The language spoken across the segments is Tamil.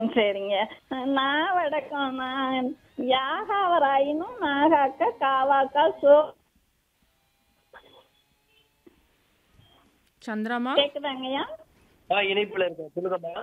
சரிங்க நான் வடக்கம் நான் யாகாவராயினும் நாகாக்க காவாக்கா சோ சந்திராமா கேக்குதாங்கய்யா ஆ இணைப்புல இருக்கேன் சொல்லுங்கம்மா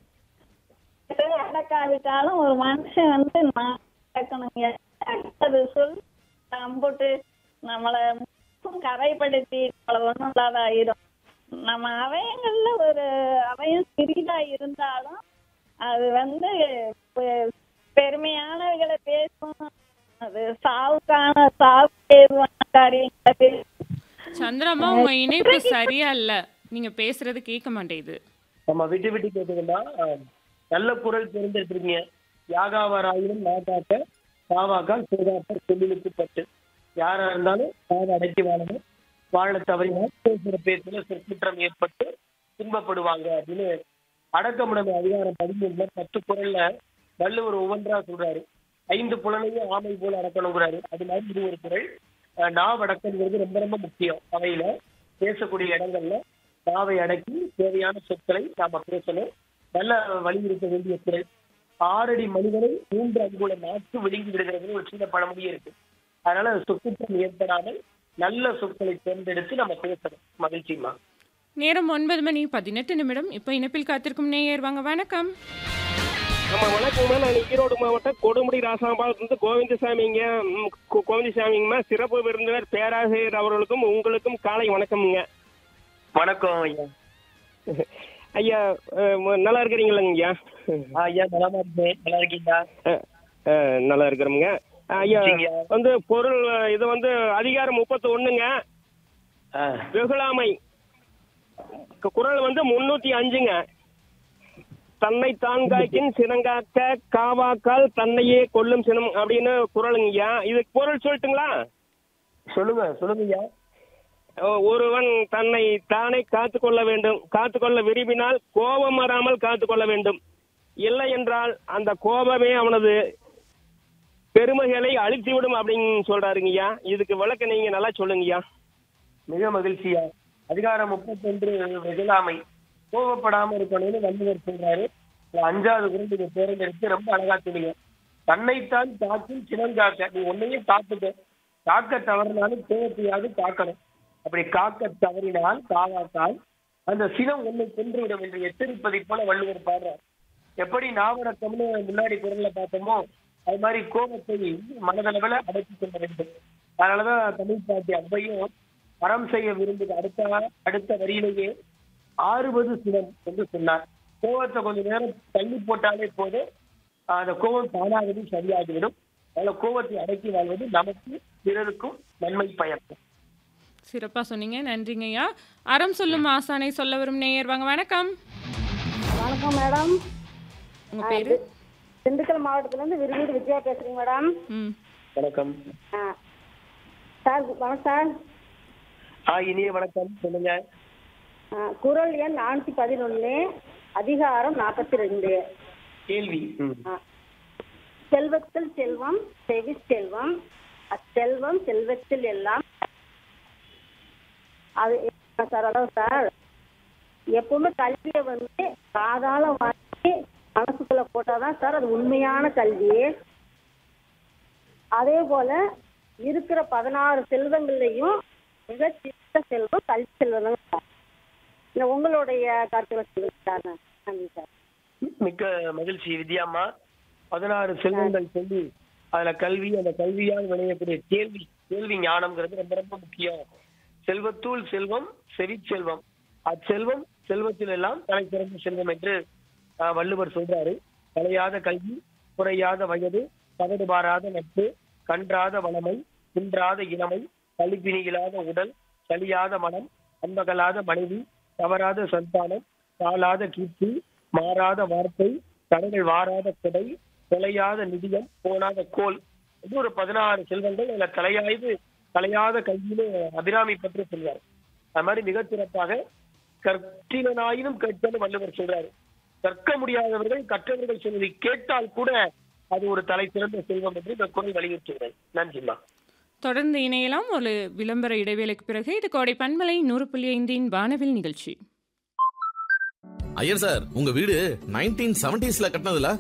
அடக்காவிட்டாலும் ஒரு மனுஷன் வந்து நான் அடக்கணுங்க அது சொல் போட்டு நம்மளை முற்றும் கரைப்படுத்தி நம்மளை ஒன்றும் இல்லாத ஆயிரும் நம்ம அவயங்கள்ல ஒரு அவயம் சிறிதா இருந்தாலும் அது வந்து பெ- பெருமையானவர்களை பேசும் அது சாவுக்கான சாவு ஏதுவான காரியங்களை பேசும் சந்திராமா உங்க இணைப்பு சரியா இல்ல நீங்க பேசுறது கேட்க மாட்டேங்குது நம்ம விட்டு விட்டு கேட்டுக்கம்மா ஆ, நல்ல குரல் தேர்ந்தெடுத்திருக்கீங்க யாகாவராயினும் நாட்டாக்க சாவாக்கா சோதாப்பர் சொல்லிலுக்கு பட்டு யாரா இருந்தாலும் சாவை அடக்கி வாழணும் வாழ தவறினால் பேசுகிற பேசுல சொற்குற்றம் ஏற்பட்டு துன்பப்படுவாங்க அப்படின்னு அடக்கமுடைமை அதிகாரம் பதிமூணுல பத்து குரல்ல வள்ளுவர் ஒவ்வொன்றா சொல்றாரு ஐந்து புலனையும் ஆமை போல அடக்கணுங்கிறாரு அது மாதிரி இது ஒரு குரல் அஹ், நாவ் அடக்கங்கிறது ரொம்ப ரொம்ப முக்கியம் அவையில பேசக்கூடிய இடங்கள்ல நாவை அடக்கி தேவையான சொற்களை நாம பேசணும் நல்ல வலியுறுத்த வேண்டிய குரல் ஆறடி மனிதனை மூன்று அங்குல நாட்டு விழுங்கி விடுகிறதுன்னு ஒரு சின்ன பழமொழியே இருக்கு அதனால சொற்குற்றம் ஏற்படாமல் நல்ல சொற்களை தேர்ந்தெடுத்து நம்ம பேசணும் மகிழ்ச்சிமா நேரம் ஒன்பது மணி பதினெட்டு நிமிடம் இப்ப இணைப்பில் காத்திருக்கும் நேயர் வாங்க வணக்கம் நம்ம வணக்கம்மா நான் ஈரோடு மாவட்டம் கொடுமுடி ராசாம்பாளத்திலிருந்து கோவிந்தசாமிங்க ம், கோ- கோவிந்தசாமிங்கம்மா சிறப்பு விருந்தினர் பேராசிரியர் அவர்களுக்கும் உங்களுக்கும் காலை வணக்கம்ங்க வணக்கம் ஐயா ஐயா அஹ், ம- நல்லா இருக்கிறீங்களாங்க ஐயா ஆ, ஐயா நலமா இருக்கேன் நல்லா இருக்கீங்களா அஹ், அஹ், நல்லா இருக்கிறோமுங்க ஐயா சரிங்க. வந்து பொருள் அஹ், இது வந்து அதிகாரம் முப்பத்தி ஒண்ணுங்க ஆ, வெகுளாமை கு- குறள் வந்து முன்னூத்தி அஞ்சுங்க தன்னை தான் காக்கின் சினங்காக்க காவாக்கால் தன்னையே கொல்லும் சினம் அப்படின்னு குறளுங்கய்யா இதுக்கு பொருள் சொல்லட்டுங்களா சொல்லுங்க சொல்லுங்க ஐயா ஒ- ஒருவன் தன்னை தானே காத்து கொள்ள வேண்டும் காத்து கொள்ள விரும்பினால் கோபம் வராமல் காத்து கொள்ள வேண்டும் இல்லை என்றால் அந்த கோபமே அவனது பெருமைகளை அழித்துவிடும் அப்படின்னு சொல்றாருங்கய்யா இதுக்கு விளக்க நீங்க நல்லா சொல்லுங்கய்யா மிக மகிழ்ச்சியா அதிகாரம் முப்பத்தொன்று வெகுளாமை கோபப்படாம இருக்கணும்னு வள்ளுவர் சொல்றாரு இதுல அஞ்சாவது குரல் நீங்க தேர்ந்தெடுத்து ரொம்ப அழகா சொன்னீங்க தன்னைத்தான் காக்கும் சினங்காக்க நீ ஒன்னையும் காத்துக்க காக்க தவறினாலும் கோபத்தையாவது காக்கணும் அப்படி காக்க தவறினால் காவாக்கால் அந்த சினம் உன்னை கொன்றுவிடும் என்று எச்சரிப்பதை போல வள்ளுவர் பாடுறார் எப்படி நாவடக்கம்னு முன்னாடி குரல்ல பார்த்தோமோ அது மாதிரி கோபத்தை மனதளவில் அடக்கிக் கொள்ள வேண்டும் அதனாலதான் தமிழ் பாட்டி அவ்வையும் அறம் செய்ய விரும்புது அடுத்த அடுத்த வரியிலேயே ஆறுவது சினம் என்று சொன்னார் கோபத்தை கொஞ்ச நேரம் தள்ளி போட்டாலே போதும் அந்த கோபம் தானாகவே சரியாகிவிடும் அதனால கோபத்தை அடக்கி வாழ்வது நமக்கு பிறருக்கும் நன்மை பயக்கும் சிறப்பா சொன்னீங்க நன்றிங்க ஐயா அறம் சொல்லும் ஆசானை சொல்ல வரும் நேயர் வாங்க வணக்கம் வணக்கம் மேடம் உங்க பேரு திண்டுக்கல் மாவட்டத்திலேருந்து விரும்பி விஜயா பேசுறேங்க மேடம் ம் வணக்கம் ஆ சார் வணக்கம் சார் ஆ இனிய வணக்கம் சொல்லுங்க ஆ, குறள் எண் நானூற்றி பதினொன்று அதிகாரம் நாற்பத்தி ரெண்டு கேள்வி ம். செல்வத்தில் செல்வம் செவி செல்வம் அச்செல்வம் செல்வத்தில் எல்லாம் அது என்ன சார் அதான் சார் எப்பவுமே கல்வியை வந்து காதால வாங்கி மனசுக்குள்ள போட்டாதான் சார் அது உண்மையான கல்வி அதே போல இருக்கிற பதினாறு செல்வங்கள்லையும் மிக சிறந்த செல்வம் கல்வி செல்வம் தான் சார் இந்த உங்களுடைய கருத்துல சொல்லுங்க சார் நன்றி சார் மிக்க மகிழ்ச்சி வித்யாம்மா பதினாறு செல்வங்கள் சொல்லி அதுல கல்வி அந்த கல்வியால் விளையக்கூடிய கேள்வி கேள்வி ஞானம்ங்கிறது ரொம்ப ரொம்ப முக்கியம் செல்வத்தூள் செல்வம் செவிச்செல்வம் அச்செல்வம் செல்வத்தில் எல்லாம் தலை சிறந்த செல்வம் என்று ஆஹ், வள்ளுவர் சொல்றாரு கலையாத கல்வி குறையாத வயது பகடு பாராத நட்பு கன்றாத வளமை குன்றாத இளமை கழிப்பினி இல்லாத உடல் சலியாத மனம் அன்பகலாத மனைவி தவறாத சந்தானம் தாளாத கீர்த்தி மாறாத வார்த்தை தடைகள் வாராத கொடை தொலையாத நிதியம் போனாத கோல் இது ஒரு பதினாறு செல்வங்கள் அதுல தலையாய்வு தலையாத கல்வின்னு அபிராமி பற்றி சொல்றாரு அது மாதிரி மிகச் சிறப்பாக கற்கினாயினும் கேட்பது வள்ளுவர் சொல்றாரு கற்க முடியாதவர்கள் கற்றவர்கள் சொல்வதை கேட்டால் கூட அது ஒரு தலை சிறந்த செல்வம் என்று இந்த குரல் வலியுறுத்துகிறது நன்றிம்மா தொடர்ந்து இணையலாம் ஒரு விளம்பர இடைவேளைக்கு பிறகு இது கோடை பண்பலை நூறு புள்ளி ஐந்தின் வானவில் நிகழ்ச்சி ஐயர் சார் உங்க வீடு நைன்டீன் செவன்டிஸ்ல கட்டினதுல